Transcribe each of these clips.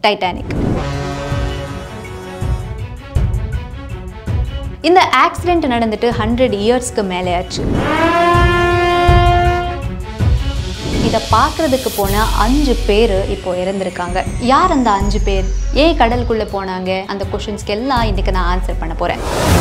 Titanic இந்த accident நடந்துட்டு hundred இயர்ஸ்க்கு மேலே ஆச்சு இதை பார்க்கறதுக்கு போன அஞ்சு பேர் இப்போ இறந்துருக்காங்க யார் அந்த அஞ்சு பேர் ஏன் கடலுக்குள்ளே போனாங்க அந்த கொஷின்ஸ்க்கு எல்லாம் இன்னைக்கு நான் ஆன்சர் பண்ண போகிறேன்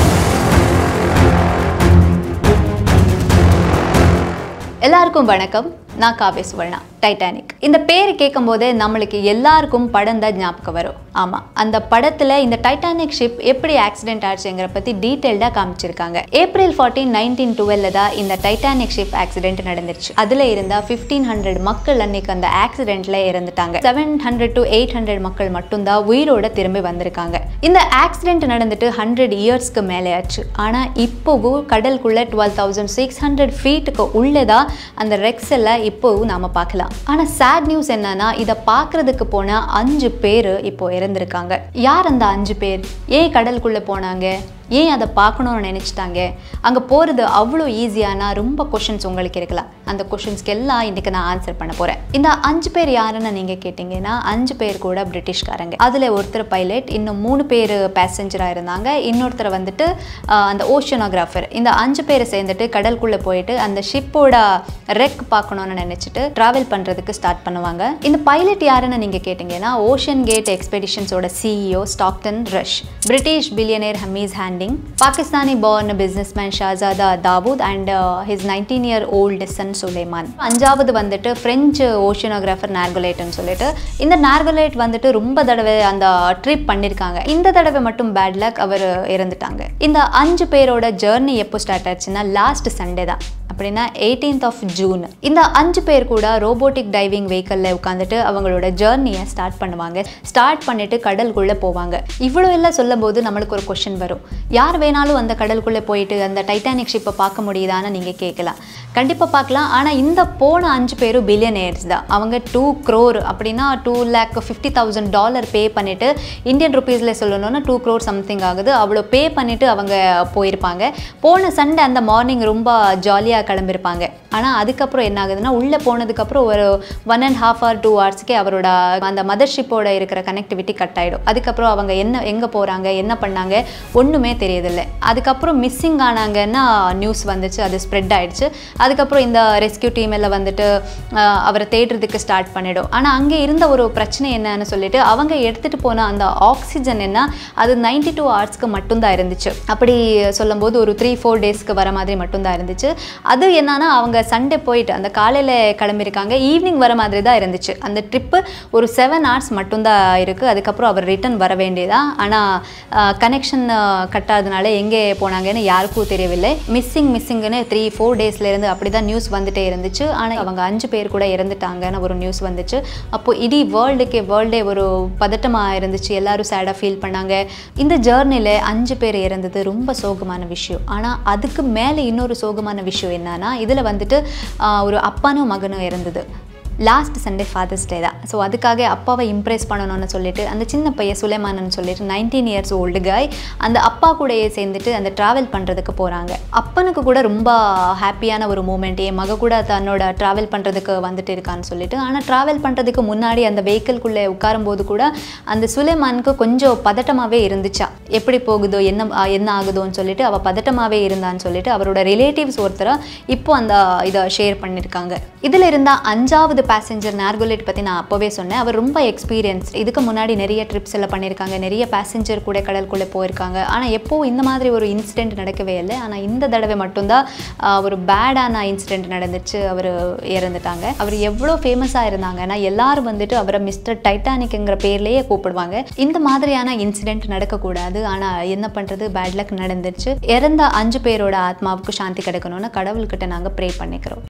எல்லாருக்கும் வணக்கம் நான் காவ்ய சுவர்ணா டைட்டானிக் இந்த பேர் கேட்கும் போதே நம்மளுக்கு எல்லாருக்கும் படம் தான் ஞாபகம் வரும் ஆமாம் அந்த படத்தில் இந்த டைட்டானிக் ஷிப் எப்படி ஆக்சிடென்ட் ஆச்சுங்கிற பற்றி டீட்டெயில்டாக காமிச்சிருக்காங்க ஏப்ரல் ஃபார்ட்டீன் நைன்டீன் டுவெல்ல தான் இந்த டைட்டானிக் ஷிப் ஆக்சிடென்ட் நடந்துருச்சு அதில் இருந்த ஃபிஃப்டீன் ஹண்ட்ரட் மக்கள் அன்னைக்கு அந்த ஆக்சிடென்ட்ல இறந்துட்டாங்க seven hundred to eight hundred மக்கள் மட்டும்தான் உயிரோட திரும்பி வந்திருக்காங்க இந்த ஆக்சிடென்ட் நடந்துட்டு ஹண்ட்ரட் இயர்ஸ்க்கு மேலே ஆச்சு ஆனால் இப்போவும் கடலுக்குள்ள டுவெல் தௌசண்ட் சிக்ஸ் ஹண்ட்ரட் ஃபீட்டுக்கு உள்ளதா அந்த ரெக்ஸ் எல்லாம் இப்போவும் நாம பார்க்கலாம் ஆனால் சேட் நியூஸ் என்னன்னா இதை பார்க்கறதுக்கு போன அஞ்சு பேர் இப்போ இறந்துருக்காங்க யார் அந்த அஞ்சு பேர் ஏன் கடலுக்குள்ளே போனாங்க ஏன் அதை பார்க்கணும்னு நினச்சிட்டாங்க அங்கே போகிறது அவ்வளோ ஈஸியானா ரொம்ப கொஷின்ஸ் உங்களுக்கு இருக்கலாம் அந்த கொஷின்ஸ்க்கு எல்லாம் இன்றைக்கி நான் ஆன்சர் பண்ண போகிறேன் இந்த அஞ்சு பேர் யாருன்னு நீங்கள் கேட்டிங்கன்னா அஞ்சு பேர் கூட பிரிட்டிஷ்காரங்க அதில் ஒருத்தர் பைலட் இன்னும் மூணு பேர் பேசஞ்சராக இருந்தாங்க இன்னொருத்தர் வந்துட்டு ஆஹ், அந்த ஓஷனோகிராஃபர் இந்த அஞ்சு பேர் சேர்ந்துட்டு கடலுக்குள்ளே போயிட்டு அந்த ஷிப்போட ரெக் பார்க்கணும்னு நினச்சிட்டு ட்ராவல் பண்ணுறதுக்கு ஸ்டார்ட் பண்ணுவாங்க இந்த பைலட் யாருன்னு நீங்கள் கேட்டிங்கன்னா ஓஷன் கேட் எக்ஸ்பெடிஷன்ஸோட CEO Stockton Rush British billionaire Hamish Harding Pakistani born businessman Shahzada Dawood and his nineteen year old son Suleman அஞ்சாவது வந்துட்டு ஃப்ரெஞ்சு ஓஷனோகிராஃபர் நார்கோலேட்னு சொல்லிட்டு இந்த நார்கோலேட் வந்துட்டு ரொம்ப தடவை அந்த ட்ரிப் பண்ணியிருக்காங்க இந்த தடவை மட்டும் பேட் லக் அவர் இறந்துட்டாங்க இந்த அஞ்சு பேரோட ஜேர்னி எப்போ ஸ்டார்ட் ஆச்சுன்னா லாஸ்ட் சண்டே தான் அப்படின்னா எயிட்டீன்த் ஆஃப் ஜூன் இந்த அஞ்சு பேர் கூட ரோபோட்டிக் டைவிங் வெஹிக்கலில் உட்காந்துட்டு அவங்களோட ஜேர்னியை ஸ்டார்ட் பண்ணுவாங்க ஸ்டார்ட் பண்ணிட்டு கடலுக்குள்ளே போவாங்க இவ்வளோ எல்லாம் சொல்லும் போது நம்மளுக்கு ஒரு கொஷின் வரும் யார் வேணாலும் அந்த கடலுக்குள்ளே போயிட்டு அந்த டைட்டானிக் ஷிப்பை பார்க்க முடியுதான்னு நீங்கள் கேட்கலாம் கண்டிப்பாக பார்க்கலாம் ஆனால் இந்த போன அஞ்சு பேரும் பில்லியனேர்ஸ் தான் அவங்க டூ க்ரோர் அப்படின்னா two lakh fifty thousand dollar pay பண்ணிவிட்டு இந்தியன் ருபீஸில் சொல்லணும்னா டூ க்ரோர் சம்திங் ஆகுது அவ்வளோ பே பண்ணிவிட்டு அவங்க போயிருப்பாங்க போன சண்டே அந்த மார்னிங் ரொம்ப ஜாலியாக கிளம்பியிருப்பாங்க ஆனால் அதுக்கப்புறம் என்ன ஆகுதுன்னா உள்ளே போனதுக்கப்புறம் ஒரு one and half hour two ஹவர்ஸ்க்கே அவரோட அந்த மதர் ஷிப்போட இருக்கிற கனெக்டிவிட்டி கட் ஆகிடும் அதுக்கப்புறம் அவங்க என்ன எங்கே போகிறாங்க என்ன பண்ணாங்க ஒன்றுமே தெரியதில்லை அதுக்கப்புறம் மிஸ்ஸிங் ஆனாங்கன்னா நியூஸ் வந்துச்சு அது ஸ்ப்ரெட் ஆயிடுச்சு அதுக்கப்புறம் இந்த ரெஸ்கியூ டீம் எல்லாம் வந்துட்டு ஆஹ், அவரை தேடுறதுக்கு ஸ்டார்ட் பண்ணிடும் ஆனால் அங்கே இருந்த ஒரு பிரச்சனை என்னன்னு சொல்லிட்டு அவங்க எடுத்துகிட்டு போன அந்த ஆக்சிஜன் என்ன அது நைன்டி டூ ஹவர்ஸ்க்கு மட்டும்தான் இருந்துச்சு அப்படி சொல்லும்போது ஒரு த்ரீ ஃபோர் டேஸ்க்கு வர மாதிரி மட்டும்தான் இருந்துச்சு அது என்னன்னா அவங்க சண்டே போயிட்டு அந்த காலையில் கிளம்பியிருக்காங்க ஈவினிங் வர மாதிரி தான் இருந்துச்சு அந்த ட்ரிப்பு ஒரு செவன் ஹவர்ஸ் மட்டும்தான் இருக்குது அதுக்கப்புறம் அவர் ரிட்டர்ன் வர வேண்டியதா ஆனால் கனெக்ஷன் கட் ஆகுதுனால எங்கே போனாங்கன்னு யாருக்கும் தெரியவில்லை மிஸ்ஸிங் மிஸ்ஸிங்னு த்ரீ ஃபோர் டேஸ்லேருந்து அப்படி தான் நியூஸ் வந்துட்டே இருந்துச்சு ஆனால் அவங்க அஞ்சு பேர் கூட இறந்துட்டாங்கன்னு ஒரு நியூஸ் வந்துச்சு அப்போ இடி வேர்ல்டுக்கே வேர்ல்டே ஒரு பதட்டமாக இருந்துச்சு எல்லாரும் சேடாக ஃபீல் பண்ணாங்க இந்த ஜேர்னியில் அஞ்சு பேர் இறந்தது ரொம்ப சோகமான விஷயம் ஆனால் அதுக்கு மேலே இன்னொரு சோகமான விஷயம் என்னன்னா இதில் வந்துட்டு ஆஹ், ஒரு அப்பானும் மகனும் இறந்தது லாஸ்ட் சண்டே ஃபாதர்ஸ் டே தான் ஸோ அதுக்காக அப்பாவை இம்ப்ரெஸ் பண்ணணும்னு சொல்லிட்டு அந்த சின்ன பையன் சுலைமானன் சொல்லிட்டு நைன்டீன் இயர்ஸ் ஓல்டு காய் அந்த அப்பா கூடயே சேர்ந்துட்டு அந்த ட்ராவல் பண்ணுறதுக்கு போகிறாங்க அப்பனுக்கு கூட ரொம்ப ஹாப்பியான ஒரு மூமெண்ட் என் மக கூட தன்னோட ட்ராவல் பண்ணுறதுக்கு வந்துட்டு இருக்கான்னு சொல்லிட்டு ஆனால் ட்ராவல் பண்ணுறதுக்கு முன்னாடி அந்த வெஹிக்கிள்குள்ளே உட்காரும்போது கூட அந்த சுலைமானுக்கு கொஞ்சம் பதட்டமாகவே இருந்துச்சா எப்படி போகுதோ என்ன ஆ, என்ன ஆகுதோன்னு சொல்லிட்டு அவள் பதட்டமாகவே இருந்தான்னு சொல்லிட்டு அவரோட ரிலேட்டிவ்ஸ் ஒருத்தரை இப்போ அந்த இதை ஷேர் பண்ணியிருக்காங்க இதில் இருந்த அஞ்சாவது பேசஞ்சர் நார்கோலேட் பற்றி நான் அப்போவே சொன்னேன் அவர் ரொம்ப எக்ஸ்பீரியன்ஸ் இதுக்கு முன்னாடி நிறைய ட்ரிப்ஸ் எல்லாம் பண்ணியிருக்காங்க நிறைய பேசஞ்சர் கூட கடலுக்குள்ளே போயிருக்காங்க ஆனால் எப்போ இந்த மாதிரி ஒரு இன்சிடென்ட் நடக்கவே இல்லை ஆனால் இந்த தடவை மட்டும்தான் ஆஹ், ஒரு பேடான இன்சிடென்ட் நடந்துச்சு அவர் இறந்துட்டாங்க அவர் எவ்வளோ ஃபேமஸாக இருந்தாங்கன்னா எல்லாரும் வந்துட்டு அவரை மிஸ்டர் டைட்டானிக்ங்கிற பேர்லேயே கூப்பிடுவாங்க இந்த மாதிரியான இன்சிடென்ட் நடக்கக்கூடாது ஆனால் என்ன பண்ணுறது பேட் லக் நடந்துச்சு இறந்த அஞ்சு பேரோட ஆத்மாவுக்கு சாந்தி கிடைக்கணும்னு கடவுள்கிட்ட நாங்கள் ப்ரே பண்ணிக்கிறோம்